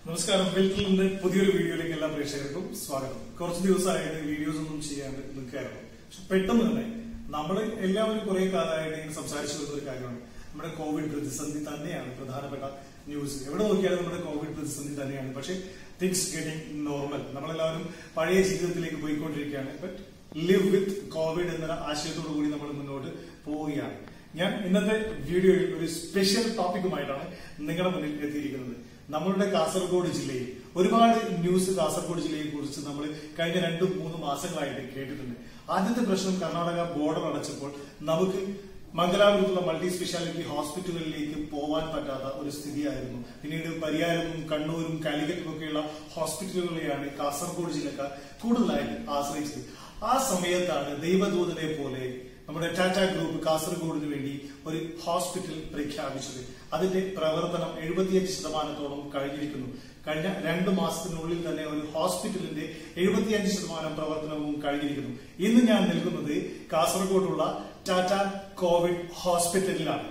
നമസ്കാരം വെൽക്കിൽ നിന്ന് പുതിയൊരു വീഡിയോയിലേക്ക് എല്ലാ പ്രേക്ഷകർക്കും സ്വാഗതം കുറച്ച് ദിവസമായിട്ട് വീഡിയോസ് ഒന്നും ചെയ്യാണ്ട് നിൽക്കായിരുന്നു പക്ഷെ പെട്ടെന്ന് തന്നെ നമ്മൾ എല്ലാവരും കുറെ കാലമായിട്ട് ഇങ്ങനെ സംസാരിച്ചു വരുന്ന ഒരു കാര്യമാണ് നമ്മുടെ കോവിഡ് പ്രതിസന്ധി തന്നെയാണ് പ്രധാനപ്പെട്ട ന്യൂസ് എവിടെ നോക്കിയാലും നമ്മുടെ കോവിഡ് പ്രതിസന്ധി തന്നെയാണ് പക്ഷെ തിങ്സ് ഗെറ്റിംഗ് നോർമൽ നമ്മളെല്ലാവരും പഴയ ജീവിതത്തിലേക്ക് പോയിക്കൊണ്ടിരിക്കുകയാണ് ബട്ട് ലിവ് വിത്ത് കോവിഡ് എന്ന ആശയത്തോടു കൂടി നമ്മൾ മുന്നോട്ട് പോവുകയാണ് ഞാൻ ഇന്നത്തെ വീഡിയോയിൽ ഒരു സ്പെഷ്യൽ ടോപ്പിക്കുമായിട്ടാണ് നിങ്ങളുടെ മുന്നിൽ എത്തിയിരിക്കുന്നത് നമ്മളുടെ കാസർഗോഡ് ജില്ലയിൽ ഒരുപാട് ന്യൂസ് കാസർഗോഡ് ജില്ലയെ കുറിച്ച് നമ്മൾ കഴിഞ്ഞ രണ്ടും മൂന്ന് മാസങ്ങളായിട്ട് കേട്ടിട്ടുണ്ട് ആദ്യത്തെ പ്രശ്നം കർണാടക ബോർഡർ അടച്ചപ്പോൾ നമുക്ക് മംഗലാപുരത്തുള്ള മൾട്ടി സ്പെഷ്യാലിറ്റി ഹോസ്പിറ്റലുകളിലേക്ക് പോവാൻ പറ്റാത്ത ഒരു സ്ഥിതിയായിരുന്നു പിന്നീട് പരിയാരവും കണ്ണൂരും കാലിക്കറ്റും ഒക്കെയുള്ള ഹോസ്പിറ്റലുകളെയാണ് കാസർഗോഡ് ജില്ലക്കാർ കൂടുതലായിട്ട് ആശ്രയിച്ചത് ആ സമയത്താണ് ദൈവദൂതനെ പോലെ നമ്മുടെ ടാറ്റ ഗ്രൂപ്പ് കാസർഗോഡിന് വേണ്ടി ഒരു ഹോസ്പിറ്റൽ പ്രഖ്യാപിച്ചത് അതിന്റെ പ്രവർത്തനം എഴുപത്തിയഞ്ച് ശതമാനത്തോളം കഴിഞ്ഞിരിക്കുന്നു കഴിഞ്ഞ രണ്ട് മാസത്തിനുള്ളിൽ തന്നെ ഒരു ഹോസ്പിറ്റലിന്റെ എഴുപത്തിയഞ്ച് ശതമാനം പ്രവർത്തനവും കഴിഞ്ഞിരിക്കുന്നു ഇന്ന് ഞാൻ നിൽക്കുന്നത് കാസർഗോഡുള്ള ടാറ്റ കോവിഡ് ഹോസ്പിറ്റലിലാണ്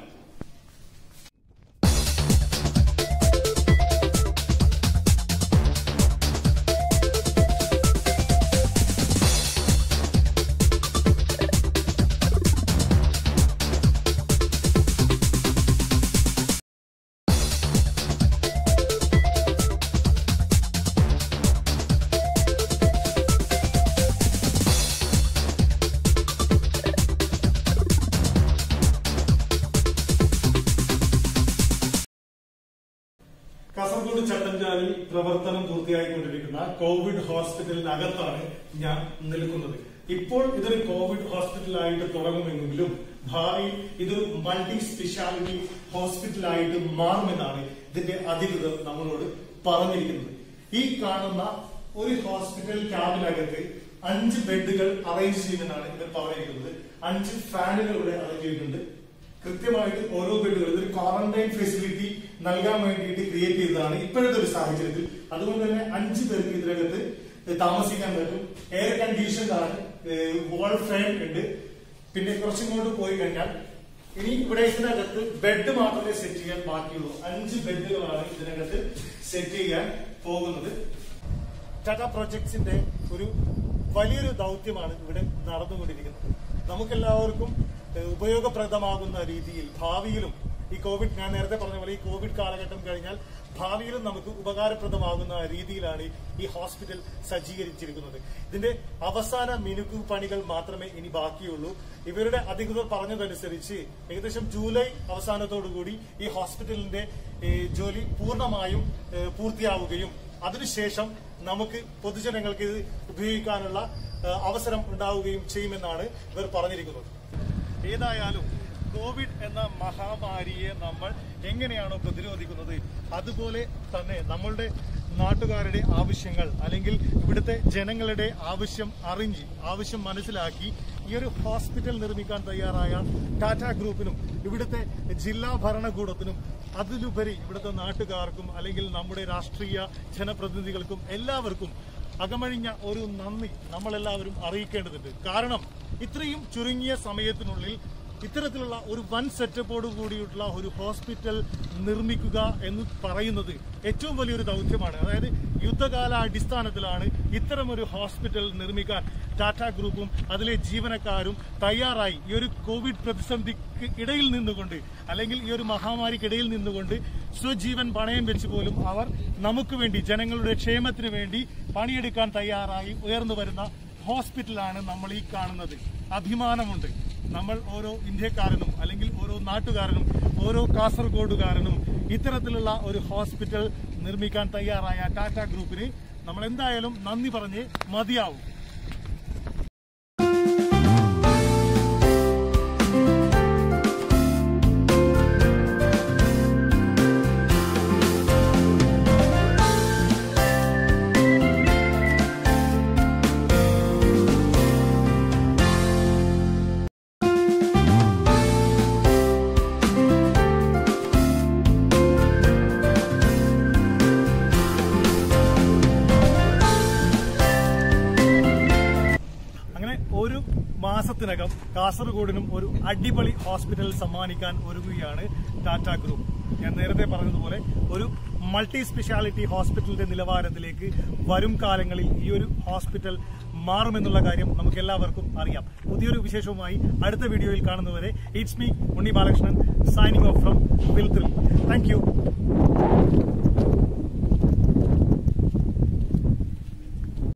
കാസർഗോഡ് ചട്ടഞ്ചാലിൽ പ്രവർത്തനം പൂർത്തിയായിക്കൊണ്ടിരിക്കുന്ന കോവിഡ് ഹോസ്പിറ്റലിനകത്താണ് ഞാൻ നിൽക്കുന്നത് ഇപ്പോൾ ഇതൊരു കോവിഡ് ഹോസ്പിറ്റലായിട്ട് തുടങ്ങുമെങ്കിലും ഭാവിയിൽ ഇതൊരു മൾട്ടി സ്പെഷ്യാലിറ്റി ഹോസ്പിറ്റലായിട്ട് മാറുമെന്നാണ് ഇതിന്റെ അധികൃതർ നമ്മളോട് പറഞ്ഞിരിക്കുന്നത് ഈ കാണുന്ന ഒരു ഹോസ്പിറ്റൽ ക്യാബിനകത്ത് അഞ്ച് ബെഡുകൾ അറേഞ്ച് ചെയ്യുമെന്നാണ് ഇവർ പറഞ്ഞിരിക്കുന്നത് അഞ്ച് ഫാനുകൾ ഇവിടെ അറേഞ്ച് ചെയ്തിട്ടുണ്ട് കൃത്യമായിട്ട് ഓരോ ബെഡുകൾ ഇതൊരു ക്വാറന്റൈൻ ഫെസിലിറ്റി നൽകാൻ വേണ്ടിയിട്ട് ക്രിയേറ്റ് ചെയ്തതാണ് ഇപ്പോഴത്തെ ഒരു സാഹചര്യത്തിൽ അതുകൊണ്ട് തന്നെ അഞ്ച് പേർക്ക് ഇതിനകത്ത് താമസിക്കാൻ പറ്റും എയർ കണ്ടീഷൻ ആണ് വാൾ ഫാൻ ഉണ്ട് പിന്നെ കുറച്ചിങ്ങോട്ട് പോയി കഴിഞ്ഞാൽ ഇനി ഇവിടെ ഇതിനകത്ത് ബെഡ് മാത്രമേ സെറ്റ് ചെയ്യാൻ ബാക്കിയുള്ളൂ അഞ്ച് ബെഡുകളാണ് ഇതിനകത്ത് സെറ്റ് ചെയ്യാൻ പോകുന്നത് ടാറ്റ പ്രൊജക്ട്സിന്റെ ഒരു വലിയൊരു ദൗത്യമാണ് ഇവിടെ നടന്നുകൊണ്ടിരിക്കുന്നത് നമുക്കെല്ലാവർക്കും ഏഹ്, ഉപയോഗപ്രദമാകുന്ന രീതിയിൽ ഭാവിയിലും ഈ കോവിഡ് ഞാൻ നേരത്തെ പറഞ്ഞ പോലെ ഈ കോവിഡ് കാലഘട്ടം കഴിഞ്ഞാൽ ഭാവിയിലും നമുക്ക് ഉപകാരപ്രദമാകുന്ന രീതിയിലാണ് ഈ ഹോസ്പിറ്റൽ സജ്ജീകരിച്ചിരിക്കുന്നത് ഇതിന്റെ അവസാന മിനുക്കു പണികൾ മാത്രമേ ഇനി ബാക്കിയുള്ളൂ ഇവരുടെ അധികൃതർ പറഞ്ഞതനുസരിച്ച് ഏകദേശം ജൂലൈ അവസാനത്തോടുകൂടി ഈ ഹോസ്പിറ്റലിന്റെ ഏഹ്, ജോലി പൂർണ്ണമായും ഏഹ്, പൂർത്തിയാവുകയും അതിനുശേഷം നമുക്ക് പൊതുജനങ്ങൾക്ക് ഇത് ഉപയോഗിക്കാനുള്ള ഏഹ്, അവസരം ഉണ്ടാവുകയും ചെയ്യുമെന്നാണ് ഇവർ പറഞ്ഞിരിക്കുന്നത് ഏതായാലും കോവിഡ് എന്ന മഹാമാരിയെ നമ്മൾ എങ്ങനെയാണോ പ്രതിരോധിക്കുന്നത് അതുപോലെ തന്നെ നമ്മളുടെ നാട്ടുകാരുടെ ആവശ്യങ്ങൾ അല്ലെങ്കിൽ ഇവിടുത്തെ ജനങ്ങളുടെ ആവശ്യം അറിഞ്ഞ് ആവശ്യം മനസ്സിലാക്കി ഈ ഒരു ഹോസ്പിറ്റൽ നിർമ്മിക്കാൻ തയ്യാറായ ടാറ്റ ഗ്രൂപ്പിനും ഇവിടുത്തെ ജില്ലാ ഭരണകൂടത്തിനും അതിലുപരി ഇവിടുത്തെ നാട്ടുകാർക്കും അല്ലെങ്കിൽ നമ്മുടെ രാഷ്ട്രീയ ജനപ്രതിനിധികൾക്കും എല്ലാവർക്കും അകമഴിഞ്ഞ ഒരു നന്ദി നമ്മളെല്ലാവരും അറിയിക്കേണ്ടതുണ്ട് കാരണം ഇത്രയും ചുരുങ്ങിയ സമയത്തിനുള്ളിൽ ഇത്തരത്തിലുള്ള ഒരു വൻ സെറ്റപ്പോട് കൂടിയിട്ടുള്ള ഒരു ഹോസ്പിറ്റൽ നിർമ്മിക്കുക എന്ന് പറയുന്നത് ഏറ്റവും വലിയൊരു ദൗത്യമാണ് അതായത് യുദ്ധകാല അടിസ്ഥാനത്തിലാണ് ഇത്തരം ഒരു ഹോസ്പിറ്റൽ നിർമ്മിക്കാൻ ടാറ്റ ഗ്രൂപ്പും അതിലെ ജീവനക്കാരും തയ്യാറായി ഈ ഒരു കോവിഡ് പ്രതിസന്ധിക്ക് ഇടയിൽ നിന്നുകൊണ്ട് അല്ലെങ്കിൽ ഈ ഒരു മഹാമാരിക്കിടയിൽ നിന്നുകൊണ്ട് സ്വജീവൻ പണയം വെച്ച് പോലും അവർ നമുക്ക് വേണ്ടി ജനങ്ങളുടെ ക്ഷേമത്തിന് വേണ്ടി പണിയെടുക്കാൻ തയ്യാറായി ഉയർന്നു വരുന്ന ഹോസ്പിറ്റലാണ് നമ്മൾ ഈ കാണുന്നത് അഭിമാനമുണ്ട് നമ്മൾ ഓരോ ഇന്ത്യക്കാരനും അല്ലെങ്കിൽ ഓരോ നാട്ടുകാരനും ഓരോ കാസർഗോഡുകാരനും ഇത്തരത്തിലുള്ള ഒരു ഹോസ്പിറ്റൽ നിർമ്മിക്കാൻ തയ്യാറായ ടാറ്റ ഗ്രൂപ്പിന് നമ്മൾ എന്തായാലും നന്ദി പറഞ്ഞ് മതിയാവും അങ്ങനെ ഒരു മാസത്തിനകം കാസർഗോഡിനും ഒരു അടിപൊളി ഹോസ്പിറ്റൽ സമ്മാനിക്കാൻ ഒരുങ്ങുകയാണ് ടാറ്റ ഗ്രൂപ്പ് ഞാൻ നേരത്തെ പറഞ്ഞതുപോലെ ഒരു മൾട്ടി സ്പെഷ്യാലിറ്റി ഹോസ്പിറ്റലിന്റെ നിലവാരത്തിലേക്ക് വരും കാലങ്ങളിൽ ഈ ഒരു ഹോസ്പിറ്റൽ മാറുമെന്നുള്ള കാര്യം നമുക്ക് എല്ലാവർക്കും അറിയാം പുതിയൊരു വിശേഷവുമായി അടുത്ത വീഡിയോയിൽ കാണുന്നവരെ it's me Unni Balakrishnan signing off from വിൽത്രിൽ താങ്ക് യു